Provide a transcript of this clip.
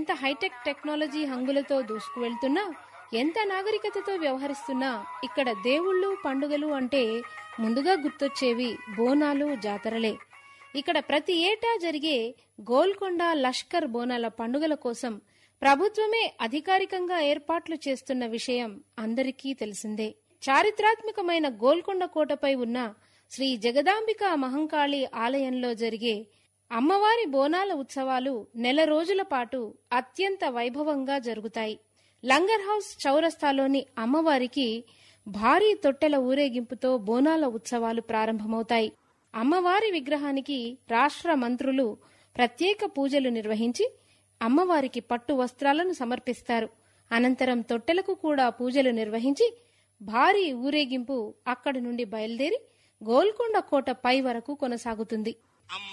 ఎంత hitech technology హంగులతో దూసుకువెళ్తున్నా ఎంత నాగరికతతో వ్యవహరిస్తున్నా ఇక్కడ దేవుళ్ళు పండుగలు అంటే ముందుగా గుర్తొచ్చేవి బోనాలు జాతరలే ఇక్కడ ప్రతి ఏటా జరిగే గోల్కొండ లష్కర్ బోనాల పండుగల కోసం ప్రభుత్వమే అధికారికంగా ఏర్పాట్లు చేస్తున్న విషయం అందరికీ తెలిసిందే చారిత్రాత్మకమైన గోల్కొండ కోటపై ఉన్న శ్రీ జగదాంబిక మహంకాళి ఆలయంలో జరిగే అమ్మవారి బోనాల ఉత్సవాలు నెల రోజుల పాటు అత్యంత వైభవంగా జరుగుతాయి లంగర్ హౌస్ చౌరస్తాలోని అమ్మవారికి భారీ తొట్టెల ఊరేగింపుతో బోనాల ఉత్సవాలు ప్రారంభమవుతాయి అమ్మవారి విగ్రహానికి రాష్ట్ర మంత్రులు ప్రత్యేక పూజలు నిర్వహించి అమ్మవారికి పట్టు వస్త్రాలను సమర్పిస్తారు అనంతరం తొట్టెలకు కూడా పూజలు నిర్వహించి భారీ ఊరేగింపు అక్కడి నుండి బయలుదేరి గోల్కొండ కోట పై వరకు కొనసాగుతుంది